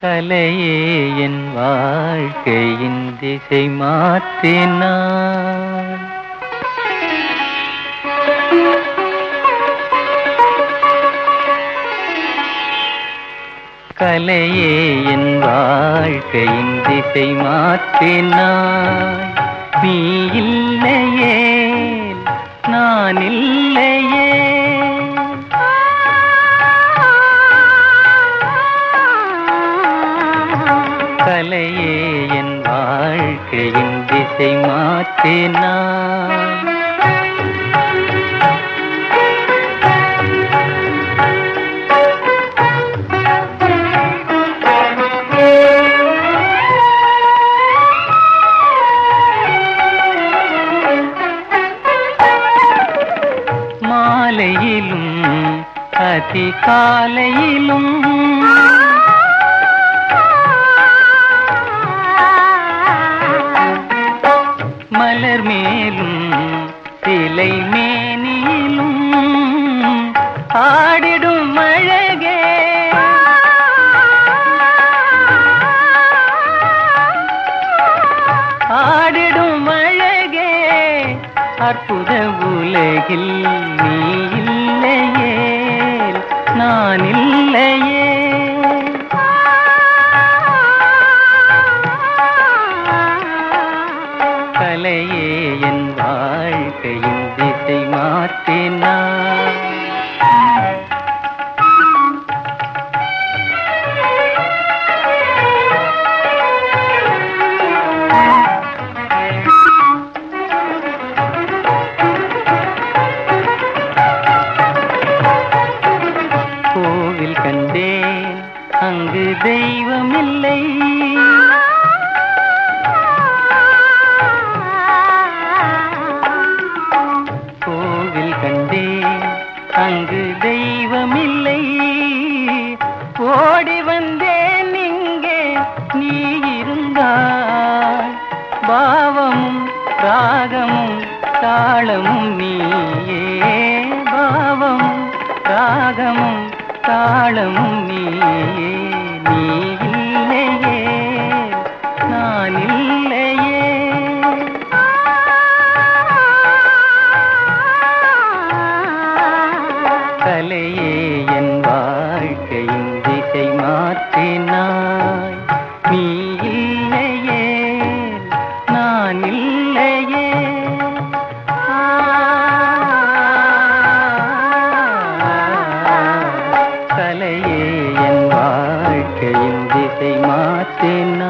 கலையே என் வாழ்க்கையின் திசை மாற்றினான் கலையே என் வாழ்க்கையின் திசை மாற்றினாய் நீ இல்லையே நான் இல்லையே கலையே என் வாழ்க்கையின் திசை மாற்றினாய் மாலையிலும் அதிகாலையிலும் மலர் மேலும் சிலை மேனிலும் ஆடிடும் அழகே ஆடிடும் அழகே அற்புத உலகில் நீ இல்லையே நான் இல்லையே கலையே என் வாழ்க்கையின் திசை மாற்றினான் கோவில் கண்டேன் அங்கு தெய்வமில்லை கோவில் கண்டேன் அங்கு தெய்வமில்லை ஓடி வந்தேன் இங்கே நீ இருந்தாய் பாவமும் ராகமும் தாளமும் நீயே பாவமும் ராகமும் தாளமும் நீயே நீ இல்லையே நான் இல்லையே கலையே என் வாழ்க்கையின் திசை மாற்றினாய் நீ இல்லையே நான் இல்லையே கலையே என் வாழ்க்கையின் திசை மாற்றினாய்